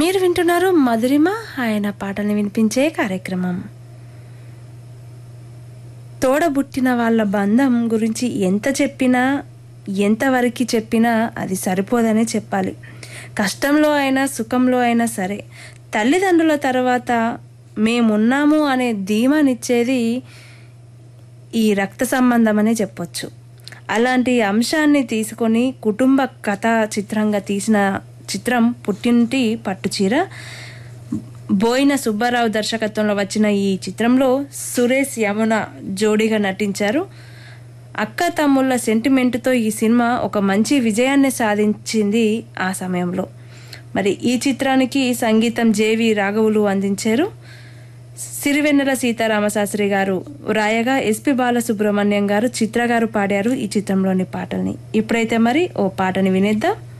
మీరు వింటున్నారు మధురిమ ఆయన పాటల్ని వినిపించే కార్యక్రమం తోడబుట్టిన వాళ్ళ బంధం గురించి ఎంత చెప్పినా ఎంతవరకు చెప్పినా అది సరిపోదనే చెప్పాలి కష్టంలో అయినా సుఖంలో అయినా సరే తల్లిదండ్రుల తర్వాత మేమున్నాము అనే ధీమానిచ్చేది ఈ రక్త సంబంధం అనే చెప్పొచ్చు అలాంటి అంశాన్ని తీసుకొని కుటుంబ కథ చిత్రంగా తీసిన చిత్రం పుట్టింటి పట్టుచీర బోయిన సుబ్బారావు దర్శకత్వంలో వచ్చిన ఈ చిత్రంలో సురేష్ యమున జోడీగా నటించారు అక్క తమ్ముళ్ళ సెంటిమెంట్తో ఈ సినిమా ఒక మంచి విజయాన్ని సాధించింది ఆ సమయంలో మరి ఈ చిత్రానికి సంగీతం జేవి రాఘవులు అందించారు సిరివెన్నెల సీతారామశాస్త్రి గారు రాయగా ఎస్పి బాలసుబ్రహ్మణ్యం గారు చిత్ర గారు పాడారు ఈ చిత్రంలోని పాటల్ని ఇప్పుడైతే మరి ఓ పాటని వినేద్దాం